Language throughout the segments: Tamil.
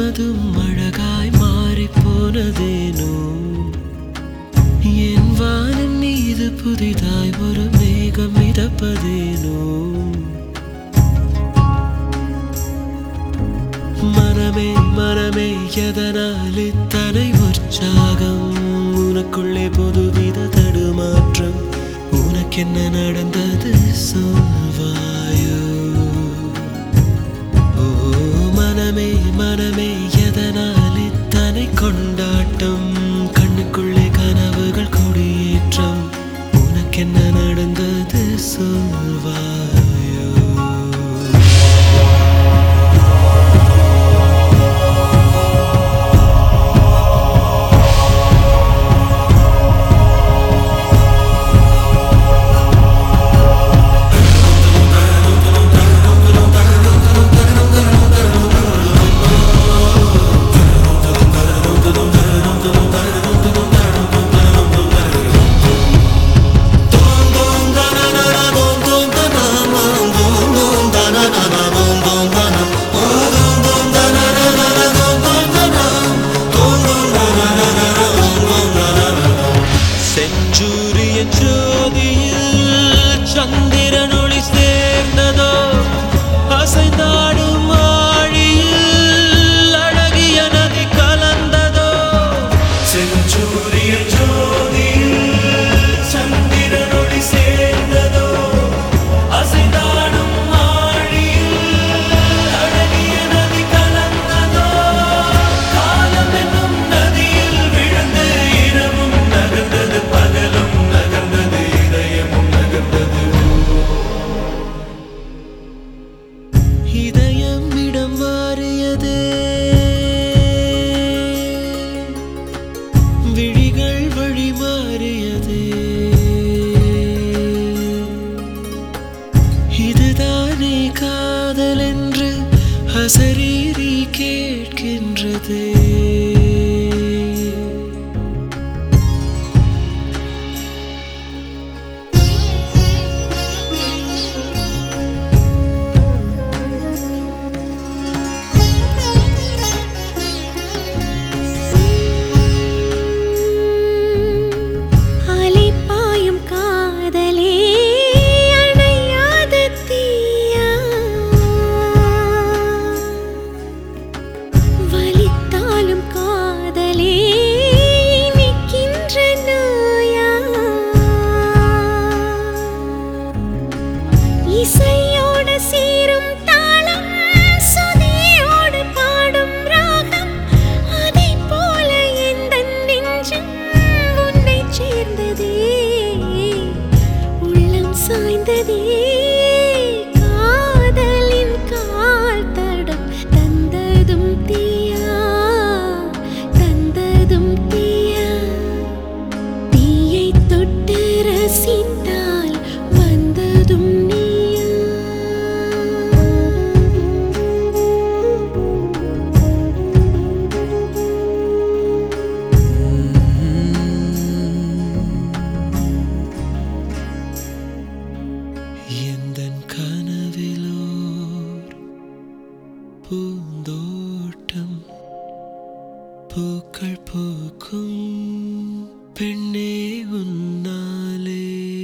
அதுவும் அழகாய் மாறிப் போனதேனோ என் வானம் மீது புதிதாய் ஒரு மேகம் மிதப்பதேனோ மனமே மனமே எதனால் இத்தனை உற்சாகம் உனக்குள்ளே புதுவித தடுமாற்றம் உனக்கென்ன நடந்தது சொல்வாயோ ஓ மனமே மனமே எதனால் இத்தனை கொண்டாட்டம் கண்ணுக்குள்ளே கனவுகள் கொடியேற்றம் உனக்கென்ன நடந்தது சொல்வாயோ செஞ்சூரியன் ஜோதியில் சந்திரன் ஒளி சேர்ந்ததோ அசைந்தாடும் ஆழியில் அழகிய நதி கலந்ததோ செஞ்சூரியன் ஜோதியில் சந்திரன் ஒளி சேர்ந்ததோ அசைந்தாடும் ஆழியில் அழகிய நதி கலந்ததோ காலம் என்னும் நதியில் விழுந்து இரவும் நகர்ந்தது பகலும் நகர்ந்தது இதயமும் நகர்ந்தது இதயம் இடம் மாறியதே விழிகள் வழி மாறியதே இதுதானே காதல் என்று அசரீரி கேட்கின்றதே அலைப்பாயும் காதலே அணையாத தீயா வலித்தாலும் காதலே இனிக்கின்ற நோயா இசையோடு சீரும் தாளம் சுதியோடு பாடும் ராகம் அதைப் போல எந்தன் நெஞ்சம் உன்னைச் சேர்ந்ததே உள்ளம் சாய்ந்ததே காதலின் கால் தடம் தந்ததும் தீயா தந்ததும் தீயா தீயை தொட்டு ரசித்தால் வந்ததும் நீயா எந்தன் கனவிலோர் பூந்தோட்டம் பூக்கள் பூக்கும் பெண்ணே உன்னாலே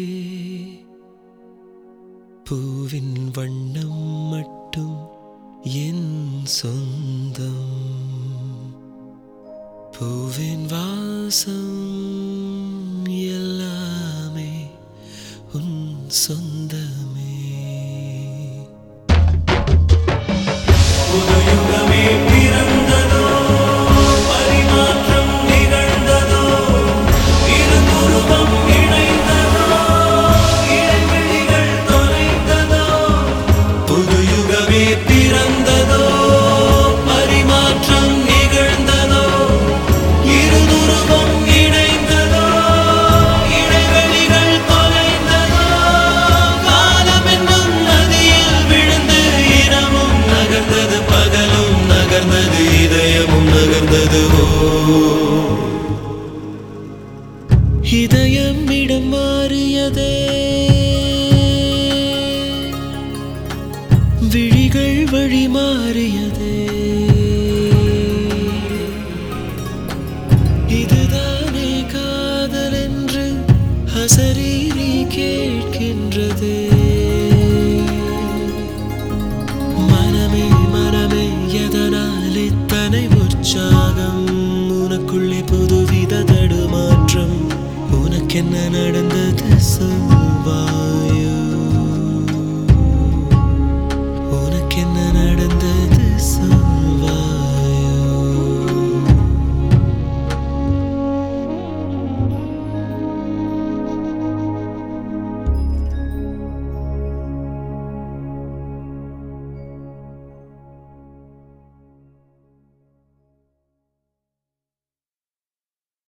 பூவின் வண்ணம் மட்டும் என் சொந்தம் பூவின் வாசம் எல்லாமே உன் சொந்தமே புதுயுகமே பிறந்ததோ பரிமாற்றம் நிகழ்ந்ததோ இருதுருவம் இணைந்ததோ இடைவெளிகள் தொலைந்ததோ புதுயுகமே பிறந்ததோ பரிமாற்றம் நிகழ்ந்ததோ இருதுருவம் இணைந்ததோ இடைவெளிகள் தொலைந்ததோ காலம் என்னும் நதியில் விழுந்து இரவும் நகர்ந்தது பகலும் நகர்ந்தது இதயமும் நகர்ந்தது ஓ இதயம் இடம் மாறியதே விழிகள் வழி மாறியதே அசரீரி கேட்கின்றதே மனமே மனமே எதனால் இத்தனை உற்சாகம் உனக்குள்ளே புதுவித தடுமாற்றம் உனக்கென்ன நடந்தது சொல்வாய்